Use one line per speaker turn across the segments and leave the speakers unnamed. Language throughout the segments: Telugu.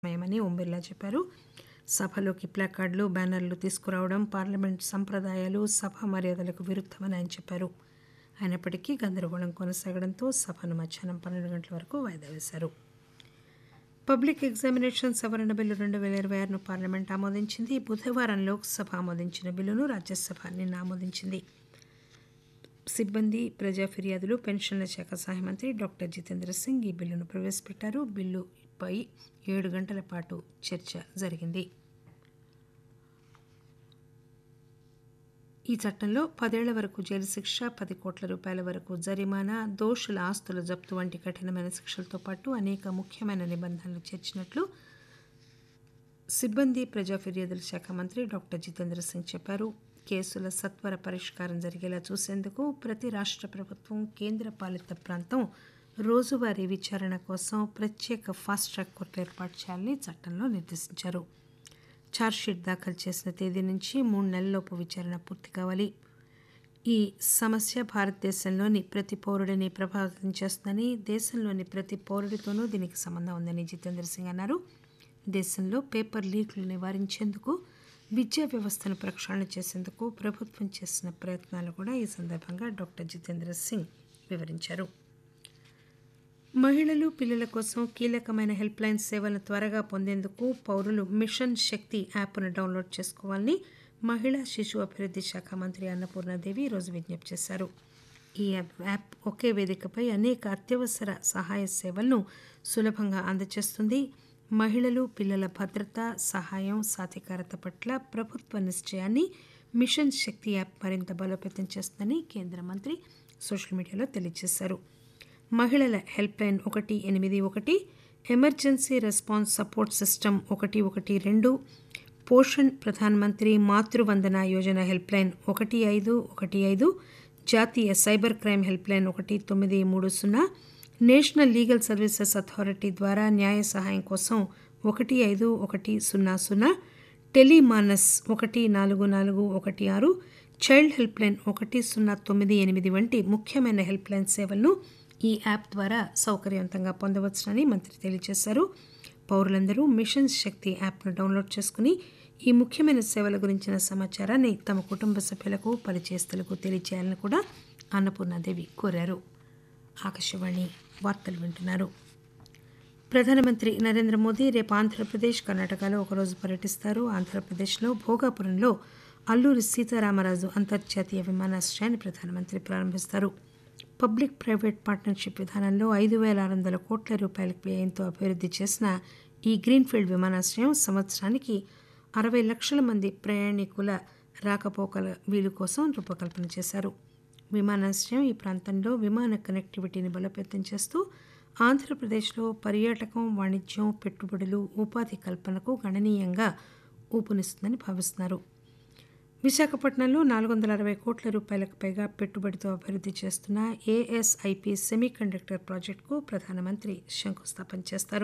సమయమని ఓం బిర్లా చెప్పారు సభలోకి ప్లాకార్డులు బ్యానర్లు తీసుకురావడం పార్లమెంట్ సంప్రదాయాలు సభ మర్యాదలకు విరుద్దమని ఆయన చెప్పారు అయినప్పటికీ గందరగోళం కొనసాగడంతో సభను మధ్యాహ్నం పన్నెండు గంటల వరకు వాయిదా వేశారు పబ్లిక్ ఎగ్జామినేషన్ సవరణ బిల్లు రెండు వేల ఇరవై ఆరును పార్లమెంట్ ఆమోదించింది బుధవారం లోక్సభ ఆమోదించిన బిల్లును రాజ్యసభ నిన్న ఆమోదించింది సిబ్బంది ప్రజా ఫిర్యాదులు పెన్షన్ల శాఖ సహాయ మంత్రి డాక్టర్ జితేంద్ర సింగ్ ఈ బిల్లును ప్రవేశపెట్టారు బిల్లుపై ఏడు గంటల పాటు చర్చ జరిగింది ఈ చట్టంలో పదేళ్ల వరకు జైలు శిక్ష పది కోట్ల రూపాయల వరకు జరిమానా దోషుల ఆస్తుల జప్తు వంటి కఠినమైన శిక్షలతో పాటు అనేక ముఖ్యమైన నిబంధనలు చేర్చినట్లు సిబ్బంది ప్రజా ఫిర్యాదుల శాఖ మంత్రి డాక్టర్ జితేంద్ర సింగ్ చెప్పారు కేసుల సత్వర పరిష్కారం జరిగేలా చూసేందుకు ప్రతి రాష్ట్ర ప్రభుత్వం కేంద్ర పాలిత ప్రాంతం రోజువారీ విచారణ కోసం ప్రత్యేక ఫాస్ట్ ట్రాక్ కోర్టు ఏర్పాటు చేయాలని చట్టంలో నిర్దేశించారు ఛార్జ్షీట్ దాఖలు చేసిన తేదీ నుంచి మూడు నెలల్లోపు విచారణ పూర్తి కావాలి ఈ సమస్య భారతదేశంలోని ప్రతి పౌరుడిని ప్రభావితం చేస్తుందని దేశంలోని ప్రతి పౌరుడితోనూ దీనికి సంబంధం ఉందని జితేంద్ర సింగ్ అన్నారు దేశంలో పేపర్ లీక్లు నివారించేందుకు విద్యా వ్యవస్థను ప్రక్షాళన చేసేందుకు ప్రభుత్వం చేసిన ప్రయత్నాలు కూడా ఈ సందర్భంగా డాక్టర్ జితేంద్ర సింగ్ వివరించారు మహిళలు పిల్లల కోసం కీలకమైన హెల్ప్ లైన్ సేవలను త్వరగా పొందేందుకు పౌరులు మిషన్ శక్తి యాప్ను డౌన్లోడ్ చేసుకోవాలని మహిళా శిశు అభివృద్ధి శాఖ మంత్రి అన్నపూర్ణాదేవి ఈరోజు విజ్ఞప్తి చేశారు ఈ యాప్ ఒకే వేదికపై అనేక అత్యవసర సహాయ సేవలను సులభంగా అందజేస్తుంది మహిళలు పిల్లల భద్రత సహాయం సాధికారత పట్ల ప్రభుత్వ నిశ్చయాన్ని మిషన్ శక్తి యాప్ మరింత బలోపేతం చేస్తుందని కేంద్ర మంత్రి సోషల్ మీడియాలో తెలియజేశారు మహిళల హెల్ప్ లైన్ ఒకటి ఎనిమిది ఒకటి ఎమర్జెన్సీ రెస్పాన్స్ సపోర్ట్ సిస్టమ్ ఒకటి ఒకటి రెండు పోషణ్ ప్రధాన్ మంత్రి మాతృవందన యోజన హెల్ప్ లైన్ ఒకటి ఐదు ఒకటి ఐదు జాతీయ సైబర్ క్రైమ్ హెల్ప్ లైన్ ఒకటి తొమ్మిది మూడు సున్నా నేషనల్ లీగల్ సర్వీసెస్ అథారిటీ ద్వారా న్యాయ సహాయం కోసం ఒకటి ఐదు ఒకటి సున్నా సున్నా టెలిమానస్ ఒకటి నాలుగు నాలుగు ఒకటి ఆరు చైల్డ్ హెల్ప్ లైన్ ఒకటి సున్నా తొమ్మిది ఎనిమిది వంటి ముఖ్యమైన హెల్ప్ లైన్ సేవలను ఈ యాప్ ద్వారా సౌకర్యవంతంగా పొందవచ్చునని మంత్రి తెలియజేశారు పౌరులందరూ మిషన్ శక్తి యాప్ను డౌన్లోడ్ చేసుకుని ఈ ముఖ్యమైన సేవల గురించిన సమాచారాన్ని తమ కుటుంబ సభ్యులకు పరిచయస్తులకు తెలియజేయాలని కూడా అన్నపూర్ణాదేవి కోరారు ఆకాశవాణి వార్తలు వింటున్నారు ప్రధానమంత్రి నరేంద్ర మోదీ రేపు ఆంధ్రప్రదేశ్ కర్ణాటకలో ఒకరోజు పర్యటిస్తారు ఆంధ్రప్రదేశ్లో భోగాపురంలో అల్లూరి సీతారామరాజు అంతర్జాతీయ విమానాశ్రయాన్ని ప్రధానమంత్రి ప్రారంభిస్తారు పబ్లిక్ ప్రైవేట్ పార్ట్నర్షిప్ విధానంలో ఐదు వేల ఆరు వందల కోట్ల రూపాయల వ్యయంతో అభివృద్ధి చేసిన ఈ గ్రీన్ఫీల్డ్ విమానాశ్రయం సంవత్సరానికి అరవై లక్షల మంది ప్రయాణికుల రాకపోకల వీలు కోసం రూపకల్పన చేశారు విమానాశ్రయం ఈ ప్రాంతంలో విమాన కనెక్టివిటీని బలోపేతం చేస్తూ ఆంధ్రప్రదేశ్లో పర్యాటకం వాణిజ్యం పెట్టుబడులు ఉపాధి కల్పనకు గణనీయంగా ఊపునిస్తుందని భావిస్తున్నారు విశాఖపట్నంలో నాలుగు వందల అరవై కోట్ల రూపాయలకు పైగా పెట్టుబడితో అభివృద్ధి చేస్తున్న ఏఎస్ఐపి సెమీ కండక్టర్ ప్రాజెక్టుకు ప్రధానమంత్రి శంకుస్థాపన చేస్తారు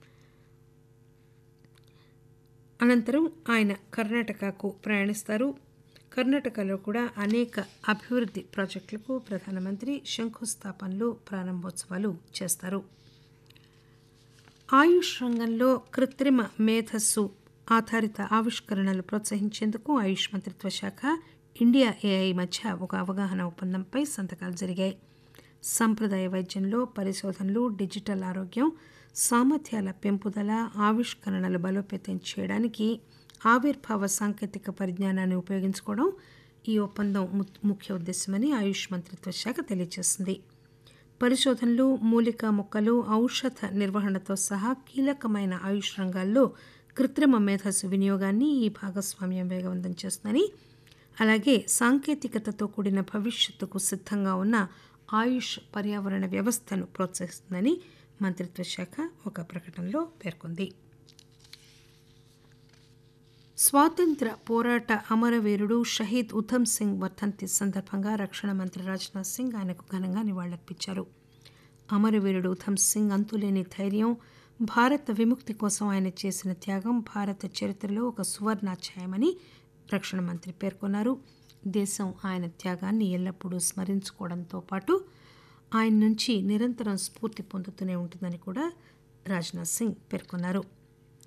అనంతరం ఆయన కర్ణాటకకు ప్రయాణిస్తారు కర్ణాటకలో కూడా అనేక అభివృద్ధి ప్రాజెక్టులకు ప్రధానమంత్రి శంకుస్థాపనలు ప్రారంభోత్సవాలు చేస్తారు ఆయుష్ రంగంలో కృత్రిమ మేధస్సు ఆధారిత ఆవిష్కరణలు ప్రోత్సహించేందుకు ఆయుష్ మంత్రిత్వ శాఖ ఇండియా ఏఐ మధ్య ఒక అవగాహన ఒప్పందంపై సంతకాలు జరిగాయి సంప్రదాయ వైద్యంలో పరిశోధనలు డిజిటల్ ఆరోగ్యం సామర్థ్యాల పెంపుదల ఆవిష్కరణలు బలోపేతం చేయడానికి ఆవిర్భావ సాంకేతిక పరిజ్ఞానాన్ని ఉపయోగించుకోవడం ఈ ఒప్పందం ముఖ్య ఉద్దేశమని ఆయుష్ మంత్రిత్వ శాఖ తెలియజేసింది పరిశోధనలు మూలికా మొక్కలు ఔషధ నిర్వహణతో సహా కీలకమైన ఆయుష్ రంగాల్లో కృత్రిమ మేధస్సు వినియోగాన్ని ఈ భాగస్వామ్యం వేగవంతం చేస్తుందని అలాగే సాంకేతికతతో కూడిన భవిష్యత్తుకు సిద్ధంగా ఉన్న ఆయుష్ పర్యావరణ వ్యవస్థను ప్రోత్సహిస్తుందని మంత్రిత్వ శాఖ ఒక ప్రకటనలో పేర్కొంది స్వాతంత్ర పోరాట అమరవీరుడు షహీద్ ఉధమ్ సింగ్ వర్ధంతి సందర్భంగా రక్షణ మంత్రి రాజ్నాథ్ సింగ్ ఆయనకు ఘనంగా నివాళులర్పించారు అమరవీరుడు ఉధమ్ సింగ్ అంతులేని ధైర్యం భారత విముక్తి కోసం ఆయన చేసిన త్యాగం భారత చరిత్రలో ఒక సువర్ణాధ్యాయమని రక్షణ మంత్రి పేర్కొన్నారు దేశం ఆయన త్యాగాన్ని ఎల్లప్పుడూ స్మరించుకోవడంతో పాటు ఆయన నుంచి నిరంతరం స్ఫూర్తి పొందుతూనే ఉంటుందని కూడా రాజ్నాథ్ సింగ్ పేర్కొన్నారు